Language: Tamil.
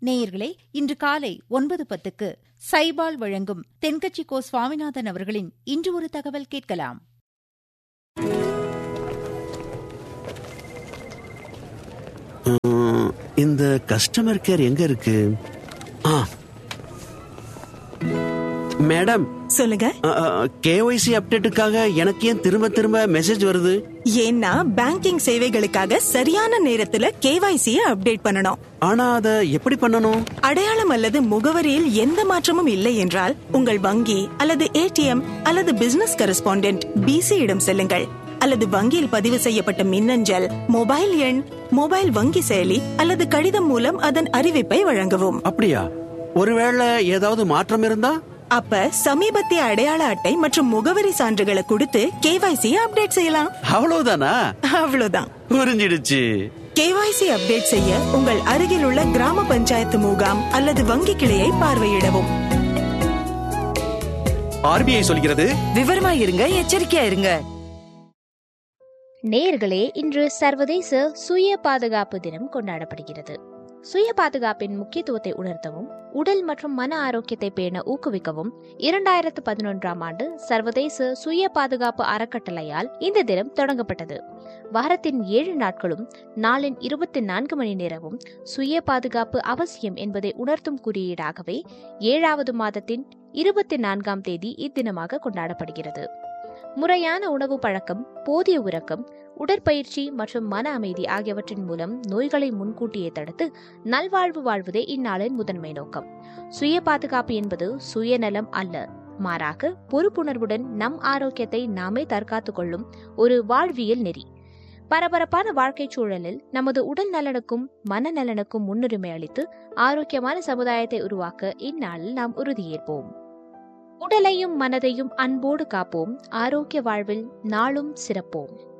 நேயர்களே இன்று காலை ஒன்பது பத்துக்கு சைபால் வழங்கும் தென்கட்சி கோ சுவாமிநாதன் அவர்களின் இன்று ஒரு தகவல் கேட்கலாம் உம், இந்த கஸ்டமர் கேர் எங்க இருக்கு ஆ மேடம் சொல்லுங்க கேஒய்சி அப்டேட்டுக்காக எனக்கு ஏன் திரும்ப திரும்ப மெசேஜ் வருது ஏன்னா பேங்கிங் சேவைகளுக்காக சரியான நேரத்துல கேவைசி அப்டேட் பண்ணணும் ஆனா அத எப்படி பண்ணணும் அடையாளம் அல்லது முகவரியில் எந்த மாற்றமும் இல்லை என்றால் உங்கள் வங்கி அல்லது ஏடிஎம் அல்லது பிசினஸ் கரஸ்பாண்டென்ட் பிசி இடம் செல்லுங்கள் அல்லது வங்கியில் பதிவு செய்யப்பட்ட மின்னஞ்சல் மொபைல் எண் மொபைல் வங்கி செயலி அல்லது கடிதம் மூலம் அதன் அறிவிப்பை வழங்கவும் அப்படியா ஒருவேளை ஏதாவது மாற்றம் இருந்தா அப்ப சமீபத்திய அடையாள அட்டை மற்றும் முகவரி சான்றுகளை கொடுத்து கேவைசி அப்டேட் செய்யலாம் அவ்வளவுதானா அவ்வளவுதான் புரிஞ்சிடுச்சு கேவைசி அப்டேட் செய்ய உங்கள் அருகில் உள்ள கிராம பஞ்சாயத்து முகாம் அல்லது வங்கி கிளையை பார்வையிடவும் ஆர்பிஐ சொல்கிறது விவரமா இருங்க எச்சரிக்கையா இருங்க நேயர்களே இன்று சர்வதேச சுய பாதுகாப்பு தினம் கொண்டாடப்படுகிறது சுய பாதுகாப்பின் முக்கியத்துவத்தை உணர்த்தவும் உடல் மற்றும் மன ஆரோக்கியத்தை பேண ஊக்குவிக்கவும் இரண்டாயிரத்து பதினொன்றாம் ஆண்டு சர்வதேச சுய பாதுகாப்பு அறக்கட்டளையால் இந்த தினம் தொடங்கப்பட்டது வாரத்தின் ஏழு நாட்களும் நாளின் இருபத்தி நான்கு மணி நேரமும் சுய பாதுகாப்பு அவசியம் என்பதை உணர்த்தும் குறியீடாகவே ஏழாவது மாதத்தின் இருபத்தி நான்காம் தேதி இத்தினமாக கொண்டாடப்படுகிறது முறையான உணவு பழக்கம் போதிய உறக்கம் உடற்பயிற்சி மற்றும் மன அமைதி ஆகியவற்றின் மூலம் நோய்களை முன்கூட்டியே தடுத்து நல்வாழ்வு வாழ்வதே இந்நாளின் முதன்மை நோக்கம் சுய பாதுகாப்பு என்பது சுயநலம் அல்ல மாறாக பொறுப்புணர்வுடன் நம் ஆரோக்கியத்தை நாமே தற்காத்துக் கொள்ளும் ஒரு வாழ்வியல் நெறி பரபரப்பான வாழ்க்கைச் சூழலில் நமது உடல் நலனுக்கும் மனநலனுக்கும் முன்னுரிமை அளித்து ஆரோக்கியமான சமுதாயத்தை உருவாக்க இந்நாளில் நாம் உறுதியேற்போம் உடலையும் மனதையும் அன்போடு காப்போம் ஆரோக்கிய வாழ்வில் நாளும் சிறப்போம்